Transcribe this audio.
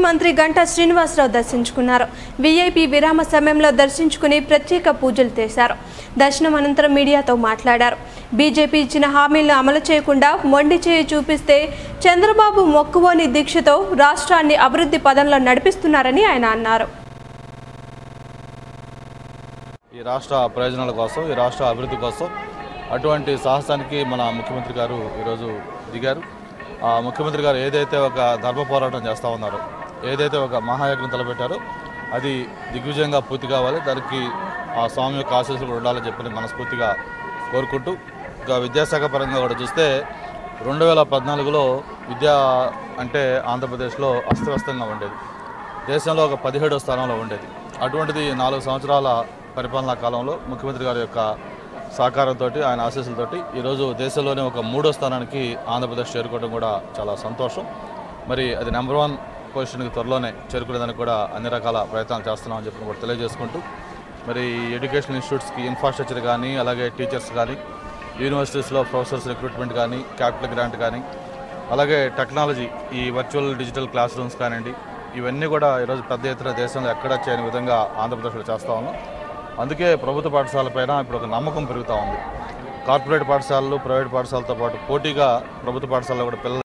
మంత్రి గంటా శ్రీనివాసరావు దర్శించుకున్నారు వీఐపీ విరామ సమయంలో దర్శించుకుని ప్రత్యేక పూజలు చేశారు దర్శనం అనంతరం మీడియాతో మాట్లాడారు బీజేపీ ఇచ్చిన హామీలను అమలు చేయకుండా మొండి చేయి చూపిస్తే చంద్రబాబు మొక్కువోని దీక్షతో రాష్ట్రాన్ని అభివృద్ధి పదంలో నడిపిస్తున్నారని ఆయన అన్నారు ఈ రాష్ట్ర ప్రయోజనాల కోసం ఈ రాష్ట్ర అభివృద్ధి కోసం అటువంటి సాహసానికి మన ముఖ్యమంత్రి గారు ఈరోజు దిగారు ఆ ముఖ్యమంత్రి గారు ఏదైతే ఒక ధర్మ పోరాటం చేస్తూ ఉన్నారో ఏదైతే ఒక మహాయజ్ఞం తలపెట్టారో అది దిగ్విజయంగా పూర్తి కావాలి దానికి ఆ స్వామి యొక్క ఆశీస్సులు కూడా ఉండాలని చెప్పి మనస్ఫూర్తిగా కోరుకుంటూ ఇంకా విద్యాశాఖ పరంగా కూడా చూస్తే రెండు వేల పద్నాలుగులో విద్యా అంటే ఆంధ్రప్రదేశ్లో అస్తవ్యస్తంగా ఉండేది దేశంలో ఒక పదిహేడో స్థానంలో ఉండేది అటువంటిది నాలుగు సంవత్సరాల పరిపాలనా కాలంలో ముఖ్యమంత్రి గారి యొక్క సహకారంతో ఆయన ఆశీస్సులతోటి ఈరోజు దేశంలోనే ఒక మూడో స్థానానికి ఆంధ్రప్రదేశ్ చేరుకోవడం కూడా చాలా సంతోషం మరి అది నెంబర్ వన్ పొజిషన్కి త్వరలోనే చేరుకునేదానికి కూడా అన్ని రకాల ప్రయత్నాలు చేస్తున్నామని చెప్పి కూడా తెలియజేసుకుంటూ మరి ఎడ్యుకేషన్ ఇన్స్టిట్యూట్స్కి ఇన్ఫ్రాస్ట్రక్చర్ కానీ అలాగే టీచర్స్ కానీ యూనివర్సిటీస్లో ప్రొఫెసర్స్ రిక్రూట్మెంట్ కానీ క్యాపిటల్ గ్రాంట్ కానీ అలాగే టెక్నాలజీ ఈ వర్చువల్ డిజిటల్ క్లాస్ రూమ్స్ కానివ్వండి ఇవన్నీ కూడా ఈరోజు పెద్ద ఎత్తున దేశంలో ఎక్కడా చేయని విధంగా ఆంధ్రప్రదేశ్లో చేస్తూ ఉన్నాం అందుకే ప్రభుత్వ పాఠశాలపైన ఇప్పుడు ఒక నమ్మకం పెరుగుతూ ఉంది కార్పొరేట్ పాఠశాలలు ప్రైవేట్ పాఠశాలతో పాటు పోటీగా ప్రభుత్వ పాఠశాలలో కూడా పిల్లలు